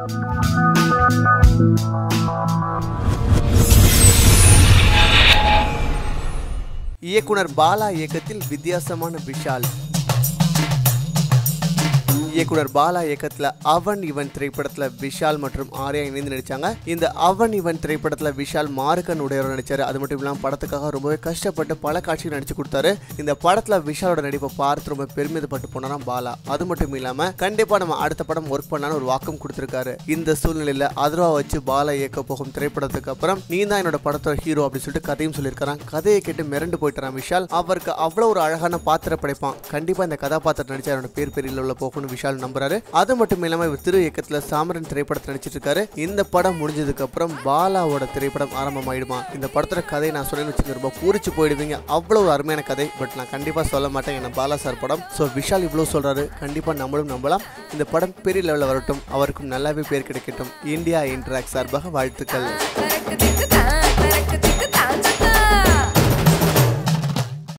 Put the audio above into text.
இயக்குனர் பாலா இயக்கத்தில் வித்தியாசமான விஷால் இயக்குனர் பாலா இயக்கத்துல அவன் இவன் திரைப்படத்துல விஷால் மற்றும் ஆர்யா இணைந்து நடிச்சாங்க இந்த அவன் இவன் திரைப்படத்துல விஷால் மாருக்கன் உடையவர் நடிச்சாரு அது மட்டும் இல்லாம படத்துக்காக ரொம்பவே கஷ்டப்பட்டு பல காட்சிகள் நடிச்சு கொடுத்தாரு இந்த படத்துல விஷாலோட நடிப்பை பார்த்து ரொம்ப பெருமிதப்பட்டு போனாராம் பாலா அது மட்டும் இல்லாம கண்டிப்பா நம்ம அடுத்த படம் ஒர்க் பண்ணலான்னு ஒரு வாக்கம் கொடுத்திருக்காரு இந்த சூழ்நிலையில அதுரா வச்சு பாலா இயக்க போகும் திரைப்படத்துக்கு அப்புறம் நீ தான் என்னோட படத்தோட ஹீரோ அப்படின்னு சொல்லிட்டு கதையும் சொல்லியிருக்காராம் கதையை கேட்டு மிரண்டு போயிட்டாராம் விஷால் அவருக்கு அவ்வளவு ஒரு அழகான பாத்திர படைப்பான் கண்டிப்பா இந்த கதாபாத்திரம் நடிச்சா என்னோட பேர் பெரிய உள்ள போகணும்னு விஷால் நம்புறாரு அது மட்டும் இல்லாம இவர் திரு இயக்கத்துல சாமரன் திரைப்படத்தில் நடிச்சிட்டு இருக்காரு இந்த படம் முடிஞ்சதுக்கு அப்புறம் பாலாவோட திரைப்படம் ஆரம்பமாயிடுமா இந்த படத்தோட கதை நான் சொன்னேன்னு வச்சுக்கோங்க ரொம்ப பூரிச்சு போயிடுவீங்க அவ்வளவு ஒரு அருமையான கதை பட் நான் கண்டிப்பா சொல்ல மாட்டேன் என்ன பாலா சார் படம் ஸோ விஷால் இவ்வளவு சொல்றாரு கண்டிப்பா நம்மளும் நம்பலாம் இந்த படம் பெரிய லெவலில் வரட்டும் அவருக்கும் நல்லாவே பேர் கிடைக்கட்டும் இந்தியா இன்ட்ராக்ட் சார்பாக வாழ்த்துக்கள்